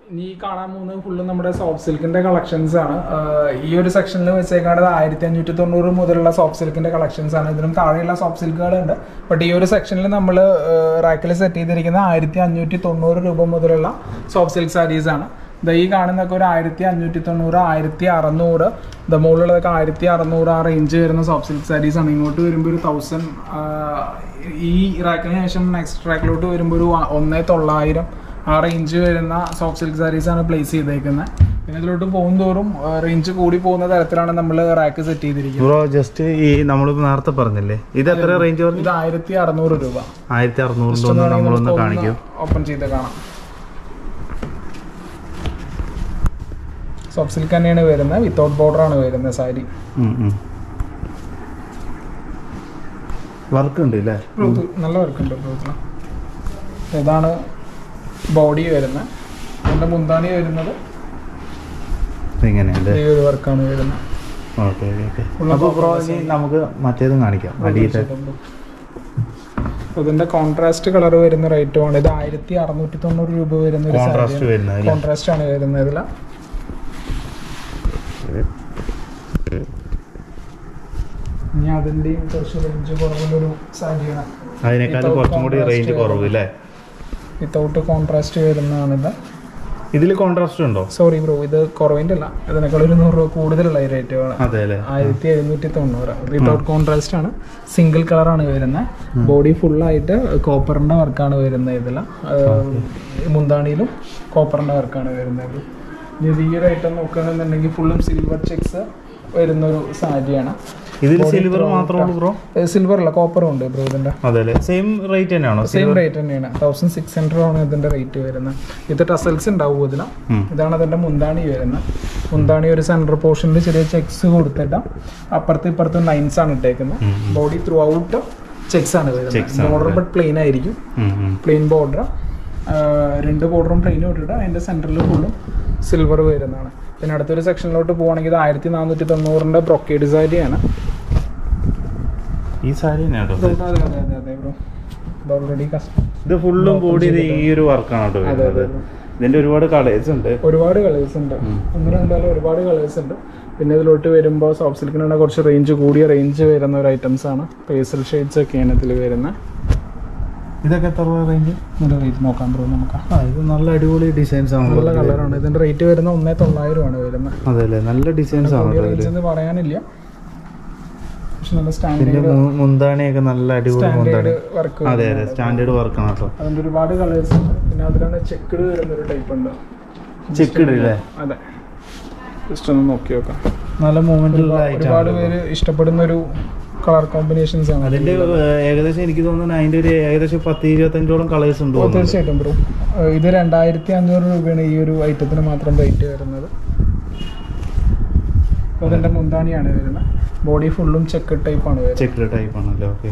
ഇനി ഈ കാണാൻ പോകുന്നത് ഫുള്ള് നമ്മുടെ സോഫ്റ്റ് സിൽക്കിന്റെ കളക്ഷൻസ് ആണ് ആഹ് ഈ ഒരു സെക്ഷനിൽ വെച്ചേക്കാണത് ആയിരത്തി അഞ്ഞൂറ്റി തൊണ്ണൂറ് മുതലുള്ള സോഫ്റ്റ് സിൽക്കിന്റെ കളക്ഷൻസ് ആണ് ഇതിനും താഴെയുള്ള സോഫ്റ്റ് സിൽക്കുകളുണ്ട് ബട്ട് ഈ ഒരു സെക്ഷനിൽ നമ്മൾ റാക്കിൽ സെറ്റ് ചെയ്തിരിക്കുന്ന ആയിരത്തി അഞ്ഞൂറ്റി തൊണ്ണൂറ് രൂപ മുതലുള്ള സോഫ്റ്റ് സിൽക്ക് സാരീസ് ആണ് ദാ ഈ കാണുന്നതൊക്കെ ഒരു ആയിരത്തി അഞ്ഞൂറ്റി തൊണ്ണൂറ് ആയിരത്തി അറുന്നൂറ് ദ മുകളിലുള്ളതൊക്കെ ആയിരത്തി അറുന്നൂറ് ആ റേഞ്ച് വരുന്ന സോഫ്റ്റ് സിൽക്ക് സാരീസ് ആണ് ഇങ്ങോട്ട് വരുമ്പോൾ ഒരു തൗസൻഡ് ഈ റാക്കിന് ശേഷം നെക്സ്റ്റ് റാക്കിലോട്ട് വരുമ്പോൾ ഒരു ഒന്നേ തൊള്ളായിരം ആ റേഞ്ച് വരുന്ന സോഫ്റ്റ് സിൽക്ക് സാരീസ് ആണ് പ്ലേസ് ചെയ്തേക്കുന്നത് പിന്നെ ഇതിലോട്ട് പോകും തോറും റേഞ്ച് കൂടി പോകുന്ന തരത്തിലാണ് നമ്മൾ റാക്ക് സെറ്റ് ചെയ്തിരിക്കുന്നത് ബ്രോ ജസ്റ്റ് ഈ നമ്മളിപ്പോ നേരത്തെ പറഞ്ഞില്ലേ ഇത് എത്ര റേഞ്ച് പറഞ്ഞു ഇത് ആയിരത്തി അറുന്നൂറ് രൂപ ആയിരത്തി അറുന്നൂറിൻ്റെ ഒന്ന് നമ്മളൊന്ന് കാണിക്കും ഓപ്പൺ ചെയ്ത് കാണാം സോഫ്റ്റ് സിൽക്ക് തന്നെയാണ് വരുന്നത് വിത്തൗട്ട് ബോർഡർ ആണ് വരുന്നത് സാരി വർക്ക് ഉണ്ട് അല്ലേ ബ്ലൂത്ത് നല്ല വർക്ക് ഉണ്ട് ബ്ലൂത്തിൽ ഇതാണ് ബോഡി വരുന്നത് അതിൻ്റെ മുന്താണി വരുന്നത് ഇങ്ങനെയല്ലേ ഈ ഒരു വർക്കാണ് വരുന്നത് ഓക്കെ ഓക്കെ ഓക്കെ അപ്പോൾ ബ്രോ ഇനി നമുക്ക് മറ്റേതും കാണിക്കാം അടിയത്തെ ഇതിന്റെ കോൺട്രാസ്റ്റ് കളർ വരുന്ന റേറ്റ് ആണ് ഇത് ആയിരത്തി അറുന്നൂറ്റി തൊണ്ണൂറ് രൂപ വരുന്ന ഒരു കോൺട്രാസ്റ്റ് വരുന്നത് കോൺട്രാസ്റ്റ് ആണ് വരുന്നത് ഇതിൽ ഇനി അതിന്റെയും കുറച്ച് റേഞ്ച് കുറവുള്ളൊരു സാരിയാണ് അതിനേക്കാളും കുറച്ചും കൂടി റേഞ്ച് കുറവ് അല്ലേ വിത്തൗട്ട് കോൺട്രാസ്റ്റ് വരുന്നതാണിത് ഇതിൽ കോൺട്രാസ്റ്റ് ഉണ്ടോ സോറി ബ്രോ ഇത് കുറവിൻ്റെ അല്ല ഇതിനേക്കാൾ ഒരു നൂറ് രൂപ കൂടുതലുള്ള ഈ റേറ്റുകളാണ് അതെ അല്ലേ ആയിരത്തി എഴുന്നൂറ്റി തൊണ്ണൂറ് വിതൗട്ട് കോൺട്രാസ്റ്റ് ആണ് സിംഗിൾ കളറാണ് വരുന്നത് ബോഡി ഫുള്ളായിട്ട് കോപ്പറിന്റെ വർക്കാണ് വരുന്നത് ഇതിൽ മുന്താണിയിലും കോപ്പറിന്റെ വർക്കാണ് വരുന്നത് ഇനി ഇത് ഈ ഒരു ഐറ്റം നോക്കുകയാണെന്നുണ്ടെങ്കിൽ ഫുള്ളും സിൽവർ ചെക്സ് വരുന്നൊരു സാരിയാണ് ഇതിൽ സിൽവർ മാത്രമേ ഉള്ളൂ ബ്രോ സിൽവർ അല്ല കോപ്പറും ഉണ്ട് ബ്രോ ഇതിന്റെ അതെ അല്ലേ സെയിം റേറ്റ് തന്നെയാണോ സെയിം റേറ്റ് തന്നെയാണ് തൗസൻഡ് സിക്സ് ഹൺഡ്രഡ് ആണ് ഇതിന്റെ റേറ്റ് വരുന്നത് ഇത് ടസൽസ് ഉണ്ടാവും ഇതിൽ ഉം. ഇതാണ് അതിന്റെ മുന്താണി വരുന്നത് മുന്താണി ഒരു സെൻട്രൽ പോർഷനിൽ ചെറിയ ചെക്സ് കൊടുത്തിട്ട് അപ്പുറത്ത് ഇപ്പുറത്ത് ലൈൻസ് ആണ് ഇട്ടേക്കുന്നത് ബോഡി ത്രൂ ഔട്ട് ചെക്സ് ആണ് വരുന്നത് ബോർഡർ ബട്ട് പ്ലെയിൻ ആയിരിക്കും പ്ലെയിൻ ബോർഡർ രണ്ട് ബോർഡറും പ്ലെയിനും ഇട്ടിട്ട് അതിന്റെ സെന്ററിൽ ഫുള്ളും സിൽവർ വരുന്നതാണ് പിന്നെ അടുത്തൊരു സെക്ഷനിലോട്ട് പോവാണെങ്കിൽ ഇത് ആയിരത്തി നാനൂറ്റി തൊണ്ണൂറിന്റെ ബ്രൊക്കേഡ് സാരിയാണ് ഈ സാരി തന്നെയാണോ അതെ അതെ അതെ അതെ ബ്രോ ഇത് ഓൾറെഡി കസ്റ്റം ഇത് ഫുള്ളും ബോഡി ഈ ഒരു വർക്കാണ് കേട്ടോ അതെ, വരുന്നത് ഇതിന്റെ ഒരുപാട് കളേഴ്സ് ഉണ്ട് ഒരുപാട് കളേഴ്സ് ഉണ്ട് ഒന്ന് രണ്ടാലും ഒരുപാട് കളേഴ്സ് ഉണ്ട് പിന്നെ ഇതിലോട്ട് വരുമ്പോൾ സോഫ്റ്റ് സിൽക്കിനുള്ള കുറച്ച് റേഞ്ച് കൂടിയ റേഞ്ച് വരുന്ന ഒരു ഐറ്റംസ് ആണ് പേസൽ ഷെയ്ഡ്സ് ഒക്കെയാണ് ഇതിൽ വരുന്നത് ഇതൊക്കെ എത്ര റേഞ്ച് നല്ല റേറ്റ് നോക്കാൻ ബ്രോ നമുക്ക് ആ ഇത് നല്ല അടിപൊളി ഡിസൈൻസ് നല്ല ആണല്ലോ കളറാണ് ഇതിന്റെ റേറ്റ് വരുന്നത് ഒന്നേ തൊള്ളായിരം ആണ് വരുന്നത് അതെ അല്ലേ നല്ല ഡിസൈൻസ് ആണ് കേട്ടോ റേഞ്ച് ഇതില് എന്ന് പറയാനില്ല പക്ഷെ നല്ല ഇതിന്റെ സ്റ്റാൻഡേർഡ് മു- മുന്താണിയൊക്കെ നല്ല അടിപൊളി മുന്താണി സ്റ്റാൻഡേർഡ് വർക്ക് അതെ അതെ സ്റ്റാൻഡേർഡ് വർക്കാണ് കേട്ടോ അതിന്റെ ഒരുപാട് കളേഴ്സ് ഉണ്ട് പിന്നെ അതിലാണ് ചെക്കഡ് വരുന്ന ഒരു ടൈപ്പ് ഉണ്ട് ചെക്കിട് അല്ലേ അതെ ജസ്റ്റ് ഒന്ന് നോക്കി നോക്കാം നല്ല മൂവ്മെന്റ് ഉള്ള ഒരുപാട് ഐറ്റം പേര് ഇഷ്ടപ്പെടുന്ന ഒരു കളർ കോമ്പിനേഷൻസ് ആണ് അതിന്റെ ഏഹ്, ഏകദേശം എനിക്ക് തോന്നുന്നു അതിന്റെ ഒരു ഏകദേശം പത്ത് ഇരുപത്തഞ്ചോളം കളേഴ്സ് ഉണ്ട് ഓ, തോന്നുന്നു. തീർച്ചയായിട്ടും ബ്രോ ഇത് രണ്ടായിരത്തി അഞ്ഞൂറ് രൂപയാണ് ഈ ഒരു ഐറ്റത്തിന് മാത്രം റേറ്റ് വരുന്നത് അപ്പോൾ അതിന്റെ മുന്താണിയാണ് വരുന്നത് ബോഡി ഫുള്ളും ചെക്ക് ടൈപ്പ് ആണ് വരുന്നത് ചെക്കിട് ടൈപ്പ് ആണല്ലോ ഓക്കെ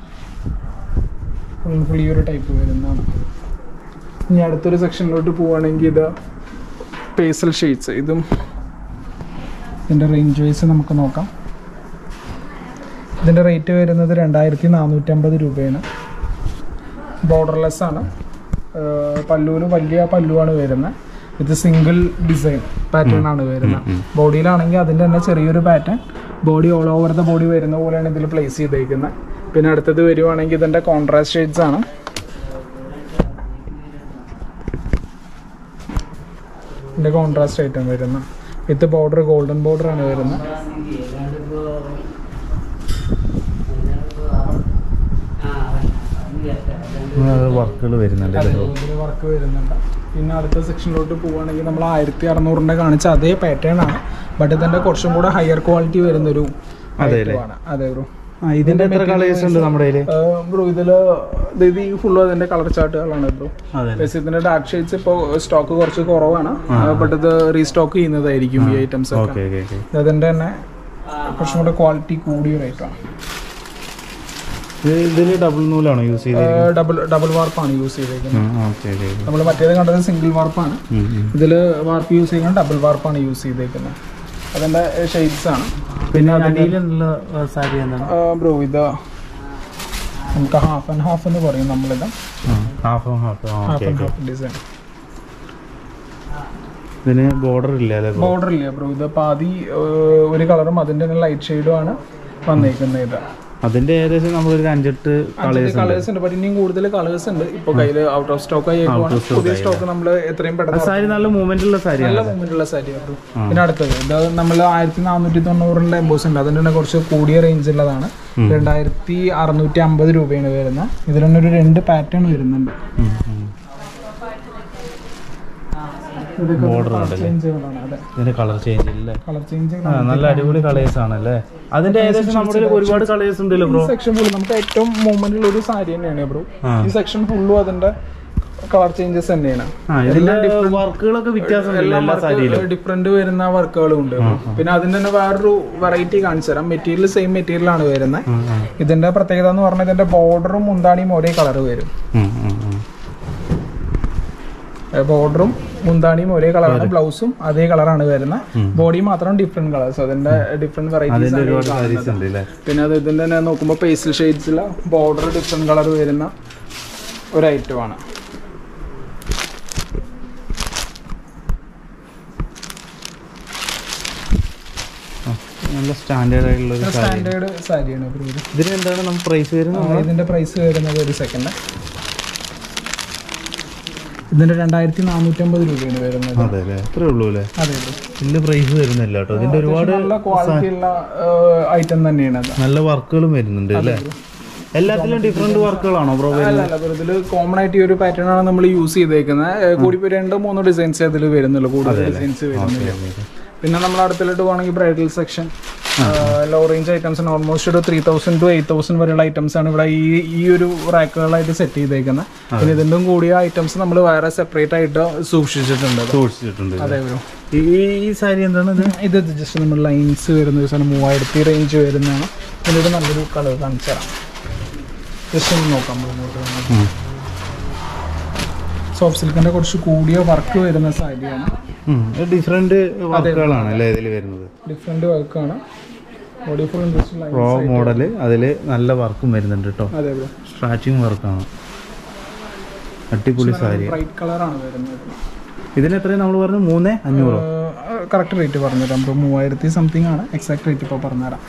ഫുൾ ഫുൾ ഈ ഒരു ടൈപ്പ് വരുന്നതാണ് ഇനി അടുത്തൊരു സെക്ഷനിലോട്ട് പോവുകയാണെങ്കിൽ ഇത് പേസൽ ഷെയ്ഡ്സ് ഇതും ഇതിൻ്റെ റേഞ്ച് വൈസ് നമുക്ക് നോക്കാം ഇതിൻ്റെ റേറ്റ് വരുന്നത് രണ്ടായിരത്തി നാനൂറ്റമ്പത് രൂപയാണ് ബോർഡർലെസ് ആണ് പല്ലുവിന് വലിയ പല്ലുവാണ് വരുന്നത് ഇത് സിംഗിൾ ഡിസൈൻ പാറ്റേൺ ആണ് വരുന്നത് ബോഡിയിലാണെങ്കിൽ അതിൻ്റെ തന്നെ ചെറിയൊരു pattern body all over the body വരുന്ന പോലെയാണ് ഇതിൽ പ്ലേസ് ചെയ്തേക്കുന്നത് പിന്നെ അടുത്തത് വരുവാണെങ്കിൽ ഇതിൻ്റെ കോൺട്രാസ്റ്റ് ഷെയ്ഡ്സ് ആണ് ഇതിൻ്റെ കോൺട്രാസ്റ്റ് ഐറ്റം വരുന്നത് വിത്ത് ബോർഡർ ഗോൾഡൻ ബോർഡർ ആണ് വരുന്നത് വർക്കുകൾ വരുന്നുണ്ട് ഇതില്. ഇതിൽ വർക്ക് വരുന്നുണ്ട് പിന്നെ അടുത്ത സെക്ഷനിലോട്ട് പോവുകയാണെങ്കിൽ നമ്മൾ ആയിരത്തി അറുന്നൂറിൻ്റെ കാണിച്ച അതേ പാറ്റേൺ ആണ് ബട്ട് ഇതിൻ്റെ കുറച്ചും കൂടെ ഹയർ ക്വാളിറ്റി വരുന്നൊരു അതെ item ആണ് അതെ ബ്രോ ആ ഇതിന്റെ എത്ര കളേഴ്സ് ഉണ്ട് നമ്മുടെ കയ്യില് ബ്രോ ഇതിൽ ഇത് ഈ ഫുള്ള് അതിൻ്റെ കളർ ചാർട്ടുകളാണ് ബ്രോ അതെ ബസ് ഇതിന്റെ ഡാർക്ക് ഷെയ്ഡ്സ് ഇപ്പോൾ സ്റ്റോക്ക് കുറച്ച് കുറവാണ് ബട്ട് ഇത് റീസ്റ്റോക്ക് ചെയ്യുന്നതായിരിക്കും ഈ ഐറ്റംസ് ഒക്കെ ഓക്കെ ഓക്കെ ഓക്കെ അതിന്റെ തന്നെ കുറച്ചും കൂടെ ക്വാളിറ്റി കൂടിയ റേറ്റാണ് ഇതില് ഡബിൾ നൂലാണോ യൂസ് ചെയ്തത് ഡബിൾ ഡബിൾ വാർപ്പാണ് യൂസ് ചെയ്തേക്കുന്നത് ഓക്കെ ഓക്കെ നമ്മൾ മറ്റേത് കണ്ടത് സിംഗിൾ വാർപ്പാണ് ഇതിൽ വാർപ്പ് യൂസ് ചെയ്യുന്നത് ഡബിൾ വാർപ്പാണ് യൂസ് ചെയ്തേക്കുന്നത് അതിന്റെ ഷെയ്ഡ്സ് ആണ് പിന്നെ അടിയിലുള്ള സാരി എന്താണ് ബ്രോ ഇത് നമുക്ക് ഹാഫ് ആൻഡ് ഹാഫ് എന്ന് പറയും നമ്മളിത് half half half okay and okay half design ഇതിന് ബോർഡർ ഇല്ല അല്ലേ ബ്രോ ബോർഡർ ഇല്ല ബ്രോ ഇത് പാതി ഏഹ്, ഒരു കളറും അതിന്റെ തന്നെ ലൈറ്റ് ഷെയ്ഡും ആണ് വന്നേക്കുന്നത് ഇത് അതിന്റെ ഏകദേശം നമ്മളൊരു അഞ്ചെട്ട് കളേഴ്സ് കളേഴ്സ് ഉണ്ട് പക്ഷെ ഇനിയും കൂടുതൽ കളേഴ്സ് ഉണ്ട് ഇപ്പൊ കയ്യിൽ ഔട്ട് ഓഫ് സ്റ്റോക്ക് ആയി പുതിയ സ്റ്റോക്ക് നമ്മൾ എത്രയും പെട്ടെന്ന് സാരി നല്ല മൂവ്മെന്റ് ഉള്ള സാരിയാണ് നല്ല മൂവ്മെന്റ് ഉള്ള സാരി ബ്രോ പിന്നെ അടുത്തത് ഇത് നമ്മൾ ആയിരത്തി നാനൂറ്റി തൊണ്ണൂറിന്റെ എംബോസ് ഉണ്ട് അതിന്റെ തന്നെ കുറച്ച് കൂടിയ റേഞ്ച് ഉള്ളതാണ് രണ്ടായിരത്തി അറുന്നൂറ്റി അമ്പത് രൂപയാണ് വരുന്നത് ഇതിൽ തന്നെ ഒരു രണ്ട് പാറ്റേൺ വരുന്നുണ്ട് ബോർഡർ ഉണ്ടല്ലേ ചേഞ്ച് അതെ ഇതിന്റെ കളർ ചേഞ്ച് ഇല്ലേ കളർ ചേഞ്ച് ആ, നല്ല അടിപൊളി കളേഴ്സ് ആണല്ലേ അതിന്റെ ഏകദേശം നമ്മുടെ കയ്യിൽ ഒരുപാട് കളേഴ്സ് ഉണ്ടല്ലോ ബ്രോ സെക്ഷൻ ഫുള്ള് നമുക്ക് ഏറ്റവും മൂവ്മെന്റ് ഉള്ള ഒരു സാരി തന്നെയാണ് ബ്രോ ഈ സെക്ഷൻ ഫുള്ളും അതിന്റെ കളർ ചേഞ്ചസ് തന്നെയാണ് ആ ഇതിന്റെ വർക്കുകളൊക്കെ വ്യത്യാസം ഉണ്ടല്ലോ എല്ലാ സാരിയിലും ഡിഫറെന്റ് വരുന്ന വർക്കുകളും ഉണ്ട് പിന്നെ അതിന്റെ തന്നെ വേറൊരു വെറൈറ്റി കാണിച്ചു തരാം മെറ്റീരിയൽ സെയിം മെറ്റീരിയൽ ആണ് വരുന്നത് ഉം, ഉം. ഇതിന്റെ പ്രത്യേകത എന്ന് പറഞ്ഞാൽ ഇതിന്റെ ബോർഡറും മുന്താണിയും ഒരേ കളർ വരും ഉം, ഉം, ഉം. ബോർഡറും മുന്താണിയും ഒരേ കളറാണ് ബ്ലൗസും അതേ കളറാണ് വരുന്നത് ബോഡി മാത്രം ഡിഫറെന്റ് കളേഴ്സ് അതിന്റെ ഡിഫറെന്റ് അതിന്റെ ഒരുപാട് വെറൈറ്റീസ് സാരീസ് ഉണ്ട് അല്ലേ പിന്നെ അത് ഇതിന്റെ തന്നെ നോക്കുമ്പോൾ പേസ്റ്റൽ ഷെയ്ഡ്സിലെ ബോർഡർ ഡിഫറെന്റ് കളർ വരുന്ന ഒരു ഐറ്റമാണ് നല്ല സ്റ്റാൻഡേർഡ് ആയിട്ടുള്ള ഒരു സാരി സ്റ്റാൻഡേർഡ് സാരിയാണ് ബ്രോ ഇത്. ഇതിന് എന്താണ് നമുക്ക് പ്രൈസ് വരുന്നത് ആ, ഇതിന്റെ പ്രൈസ് വരുന്നത് ഒരു സെക്കൻഡ് ഇതിന്റെ രണ്ടായിരത്തി നാനൂറ്റമ്പത് രൂപയാണ് വരുന്നത് അതെ അല്ലേ അത്രേ ഉള്ളൂ അല്ലേ അതെ അതെ വലിയ പ്രൈസ് വരുന്നില്ല കേട്ടോ ഇതിന്റെ ഒരുപാട് നല്ല ക്വാളിറ്റി ഉള്ള ഐറ്റം തന്നെയാണ് അത് നല്ല വർക്കുകളും വരുന്നുണ്ട് അല്ലേ എല്ലാത്തിലും ഡിഫറെന്റ് വർക്കുകളാണോ ബ്രോ അല്ല അല്ല ബ്രോ ഇതിൽ കോമൺ ആയിട്ട് ഈ ഒരു പാറ്റേൺ ആണ് നമ്മൾ യൂസ് ചെയ്തേക്കുന്നത് കൂടി പോയി രണ്ടോ മൂന്നോ ഡിസൈൻസ് അതിൽ വരുന്നുള്ളൂ കൂടുതൽ ഡിസൈൻസ് വരുന്നില്ല പിന്നെ നമ്മൾ അടുത്തിലോട്ട് പോകണമെങ്കിൽ bridal section low range items almost ഒരു three thousand to eight thousand വരെയുള്ള ഐറ്റംസ് ആണ് ഇവിടെ ഈ ഈ ഒരു റാക്കുകളായിട്ട് സെറ്റ് ചെയ്തേക്കുന്നത് പിന്നെ ഇതിൻ്റെ കൂടിയ ഐറ്റംസ് നമ്മൾ വേറെ സെപ്പറേറ്റ് ആയിട്ട് സൂക്ഷിച്ചിട്ടുണ്ട് സൂക്ഷിച്ചിട്ടുണ്ട് അതെ ബ്രോ ഈ ഈ- ഈ സാരി എന്താണ് ഇത് ഇത് ജസ്റ്റ് നമ്മൾ ലൈൻസ് വരുന്ന ഒരു സാധനം മൂവായിരത്തി റേഞ്ച് വരുന്നതാണ് പിന്നെ ഇത് നല്ലൊരു കളർ കാണിച്ചു തരാം ജസ്റ്റ് ഒന്ന് നോക്കാം മുന്നോട്ട് സോഫ്റ്റ് സിൽക്കിന്റെ കുറച്ച് കൂടിയ വർക്ക് വരുന്ന സാരിയാണ് ഡിഫറെന്റ് വർക്കുകളാണ് അല്ലേ ഇതിൽ വരുന്നത് ഡിഫറെന്റ് വർക്കാണ് body full interest row model അതില് നല്ല വർക്കും വരുന്നുണ്ട് കേട്ടോ അതെ ബ്രോ സ്ട്രാച്ചിങ് വർക്കാണ് അടിപൊളി സാരി ബ്രൈറ്റ് കളറാണ് വരുന്നത് ഇതിന് എത്രയും നമ്മൾ പറഞ്ഞു മൂന്ന് അഞ്ഞൂറോ കറക്റ്റ് റേറ്റ് പറഞ്ഞുതരാം ബ്രോ മൂവായിരത്തി സംതിങ് ആണ് എക്സാക്ട് റേറ്റ് ഇപ്പോൾ പറഞ്ഞുതരാം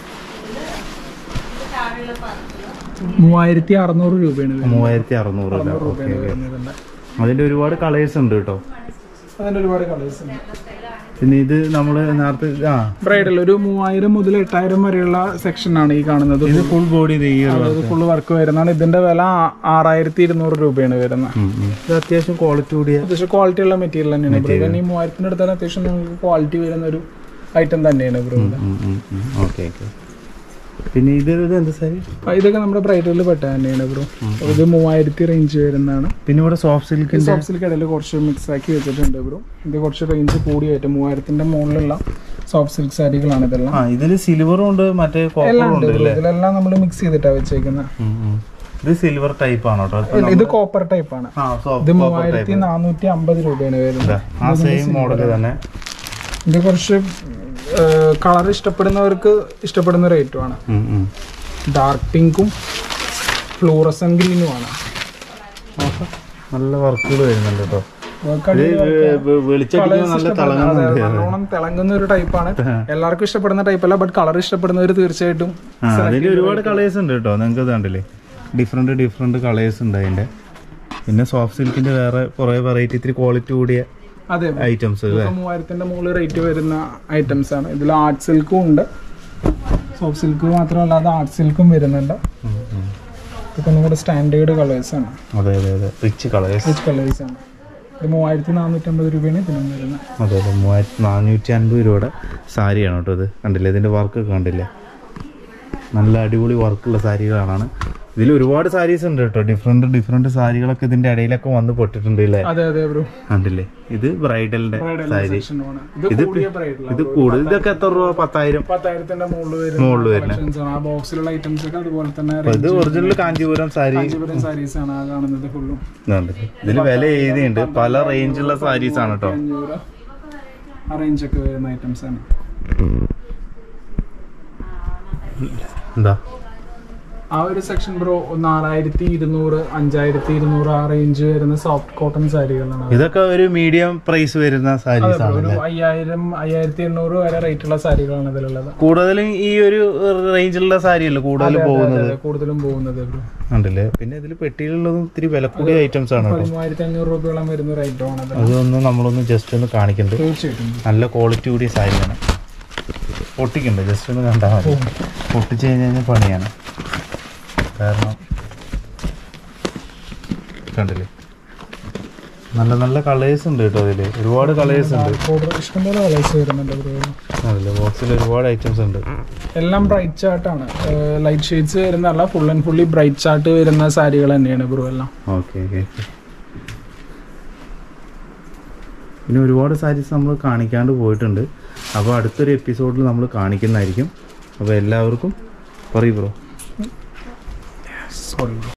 മൂവായിരത്തി അറുന്നൂറ് രൂപയാണ് വരുന്നത് മൂവായിരത്തി അറുന്നൂറ് അല്ലേ ഓക്കെ ഓക്കെ വരുന്നതിന്റെ അതിന്റെ ഒരുപാട് കളേഴ്സ് ഉണ്ട് കേട്ടോ അതിന്റെ ഒരുപാട് കളേഴ്സ് ഉണ്ട് പിന്നെ ഇത് നമ്മൾ നേരത്തെ ആ ബ്രൈഡൽ ഒരു മൂവായിരം മുതൽ എട്ടായിരം വരെയുള്ള സെക്ഷൻ ആണ് ഈ കാണുന്നത് ഇത് ഫുൾ ബോഡി ഈ ഒരു അത് ഫുള്ള് വർക്ക് വരുന്നതാണ് ഇതിന്റെ വില ആ- ആറായിരത്തി ഇരുന്നൂറ് രൂപയാണ് വരുന്നത് ഉം, ഉം. ഇത് അത്യാവശ്യം ക്വാളിറ്റി കൂടിയ അത്യാവശ്യം ക്വാളിറ്റി ഉള്ള മെറ്റീരിയൽ തന്നെയാണ് ബ്രോ ഈ മൂവായിരത്തിന്റെ അടുത്താൽ അത്യാവശ്യം നമുക്ക് ക്വാളിറ്റി വരുന്ന ഒരു ഐറ്റം തന്നെയാണ് ബ്രോ ഇത്. ഓക്കെ ഓക്കെ പിന്നെ ഇത് ഇത് എന്ത് സാരി അപ്പൊ ഇതൊക്കെ നമ്മുടെ ബ്രൈഡലിൽ പെട്ട തന്നെയാണ് ബ്രോ ഇത് മൂവായിരത്തി റേഞ്ച് വരുന്നതാണ് പിന്നെ ഇവിടെ സോഫ്റ്റ് സിൽക്കിന്റെ സോഫ്റ്റ് സിൽക്ക് ഇടയിൽ കുറച്ച് മിക്സ് ആക്കി വെച്ചിട്ടുണ്ട് ബ്രോ ഇത് കുറച്ച് റേഞ്ച് കൂടിയായിട്ട് മൂവായിരത്തിന്റെ മുകളിലുള്ള സോഫ്റ്റ് സിൽക്ക് സാരികളാണ് ഇതെല്ലാം ആ ഇതില് സിൽവറും ഉണ്ട് മറ്റേ എല്ലാം കോപ്പറും ഉണ്ട് ഉണ്ട് ബ്രോ ഇതിലെല്ലാം നമ്മൾ മിക്സ് ചെയ്തിട്ടാണ് വെച്ചേക്കുന്നത് ഉം, ഉം. ഇത് സിൽവർ ടൈപ്പ് ആണോ കേട്ടോ ഇല്ല, ഇത് കോപ്പർ ടൈപ്പ് ആണ് ആ ഇത് സോഫ്റ്റ് മൂവായിരത്തി നാനൂറ്റി അമ്പത് രൂപയാണ് വരുന്നത് ആ സെയിം മോഡൽ തന്നെ ഇത് കുറച്ച് കളർ ഇഷ്ടപ്പെടുന്നവർക്ക് ഇഷ്ടപ്പെടുന്ന റേറ്റുമാണ് ഉം, ഉം. ഡാർക്ക് പിങ്കും ഫ്ലൂറസൻ ഗ്രീനുമാണ് നല്ല വർക്കുകൾ വരുന്നുണ്ട് കേട്ടോ ഇതൊക്കെ വെളിച്ചടിക്കുന്ന നല്ല തിളങ്ങുന്നുണ്ട് നല്ലോണം തിളങ്ങുന്ന ഒരു ടൈപ്പാണ് എല്ലാവർക്കും ഇഷ്ടപ്പെടുന്ന ടൈപ്പല്ല ബട്ട് കളർ ഇഷ്ടപ്പെടുന്നവർ തീർച്ചയായിട്ടും ആ അതിൽ ഒരുപാട് കളേഴ്സ് ഉണ്ട് കേട്ടോ നിങ്ങൾക്ക് കണ്ടില്ലേ ഡിഫറെന്റ് ഡിഫറെന്റ് കളേഴ്സ് ഉണ്ട് അതിന്റെ പിന്നെ സോഫ്റ്റ് സിൽക്കിന്റെ വേറെ കുറെ വെറൈറ്റി ഇത്തിരി ക്വാളിറ്റി കൂടിയ അതെ ഐറ്റംസ് അല്ലേ ഇതൊക്കെ മൂവായിരത്തിന്റെ മുകളിൽ റേറ്റ് വരുന്ന ഐറ്റംസ് ആണ് ഇതിൽ ആർട്ട് സിൽക്കും ഉണ്ട് സോഫ്റ്റ് സിൽക്ക് മാത്രമല്ലാതെ ആർട്ട് സിൽക്കും വരുന്നുണ്ട് ഉം, ഉം. ഇതൊക്കെ നമ്മുടെ സ്റ്റാൻഡേർഡ് കളേഴ്സ് ആണ് അതെ അതെ അതെ റിച്ച് കളേഴ്സ് റിച്ച് കളേഴ്സ് ആണ് ഇത് മൂവായിരത്തി നാനൂറ്റമ്പത് രൂപയാണ് ഇതിനും വരുന്നത് അതെ അതെ മൂവായിരത്തി നാനൂറ്റി അൻപത് രൂപയുടെ സാരിയാണ് കേട്ടോ ഇത് കണ്ടില്ലേ ഇതിന്റെ വർക്ക് കണ്ടില്ലേ നല്ല അടിപൊളി വർക്കുള്ള സാരികളാണ് ഇതിൽ ഒരുപാട് സാരീസ് ഉണ്ട് കേട്ടോ ഡിഫറെന്റ് ഡിഫറെന്റ് സാരികളൊക്കെ ഇതിന്റെ ഇടയിലൊക്കെ വന്ന് പൊട്ടിട്ടുണ്ട് ഇല്ലേ അതെ അതെ ബ്രോ കണ്ടില്ലേ ഇത് ബ്രൈഡലിന്റെ സാരി സെക്ഷനുമാണ് ഇത് ഇത് കൂടിയ ബ്രൈഡലാണ് ഇത് കൂടുതൽ ഇതൊക്കെ എത്ര രൂപ പത്തായിരം പത്തായിരത്തിന്റെ മുകളിൽ മുകളിൽ വരുന്ന collections ആണ് ആ ബോക്സിലുള്ള ഐറ്റംസ് ഒക്കെ അതുപോലെ തന്നെ അപ്പൊ ഇത് ഒറിജിനൽ കാഞ്ചീപുരം സാരി കാഞ്ചീപുരം സാരീസ് ആണ് ആ കാണുന്നത് ഫുള്ളും ഇതുണ്ട് ഇതിൽ വില എഴുതിയുണ്ട് പല റേഞ്ചുള്ള സാരീസ് ആണ് കേട്ടോ അഞ്ഞൂറ് ആ റേഞ്ച് ഒക്കെ വരുന്ന ഐറ്റംസ് ആണ് എന്താ ആ ഒരു സെക്ഷൻ ബ്രോ നാലായിരത്തി ഇരുന്നൂറ് അഞ്ചായിരത്തി ഇരുന്നൂറ് ആ റേഞ്ച് വരുന്ന സോഫ്റ്റ് കോട്ടൺ സാരികളാണ് ഇതൊക്കെ ഒരു മീഡിയം പ്രൈസ് വരുന്ന അതെ സാരീസ് ബ്രോ ആണ് ഒരു അയ്യായിരം അയ്യായിരത്തി എണ്ണൂറ് വരെ റേറ്റ് ഉള്ള സാരികളാണ് ഇതിലുള്ളത് കൂടുതലും ഈ ഒരു റേഞ്ചിലുള്ള സാരിയല്ലേ കൂടുതൽ പോകുന്നത് അതെ, കൂടുതലും പോകുന്നത് ബ്രോ ഉണ്ടല്ലേ പിന്നെ ഇതിൽ പെട്ടിയിലുള്ളതും ഇത്തിരി വില കൂടിയ ഐറ്റംസ് ആണ് കേട്ടോ പതിമൂവായിരത്തി അഞ്ഞൂറ് രൂപയോളം വരുന്ന ഒരു ഐറ്റം ആണ് ഇത് അതൊന്ന് നമ്മളൊന്ന് ജസ്റ്റ് ഒന്ന് കാണിക്കുന്നുണ്ട് തീർച്ചയായിട്ടും നല്ല ക്വാളിറ്റി കൂടിയ സാരിയാണ് പൊട്ടിക്കുന്നുണ്ട് ജസ്റ്റ് ഒന്ന് കണ്ടാൽ മതി പൊട്ടിച്ച് കഴിഞ്ഞ് കഴിഞ്ഞാൽ പണിയാണ് കാരണം കണ്ടില്ലേ നല്ല നല്ല കളേഴ്സ് ഉണ്ട് കേട്ടോ അതിൽ ഒരുപാട് കളേഴ്സ് ഉണ്ട് ഓർഡർ ഇഷ്ടംപോലെ കളേഴ്സ് വരുന്നുണ്ട് ബ്രോ അതല്ലേ ബോക്സിൽ ഒരുപാട് ഐറ്റംസ് ഉണ്ട് എല്ലാം ബ്രൈറ്റ് ചാർട്ടാണ് ലൈറ്റ് ഷെയ്ഡ്സ് വരുന്നതല്ല full and fully bright chart വരുന്ന സാരികൾ തന്നെയാണ് ബ്രോ എല്ലാം ഓക്കെ ഓക്കെ പിന്നെ ഒരുപാട് സാരീസ് നമ്മൾ കാണിക്കാണ്ട് പോയിട്ടുണ്ട് അപ്പോൾ അടുത്തൊരു എപ്പിസോഡിൽ നമ്മൾ കാണിക്കുന്നതായിരിക്കും അപ്പോൾ എല്ലാവർക്കും പറയൂ ബ്രോ സോറി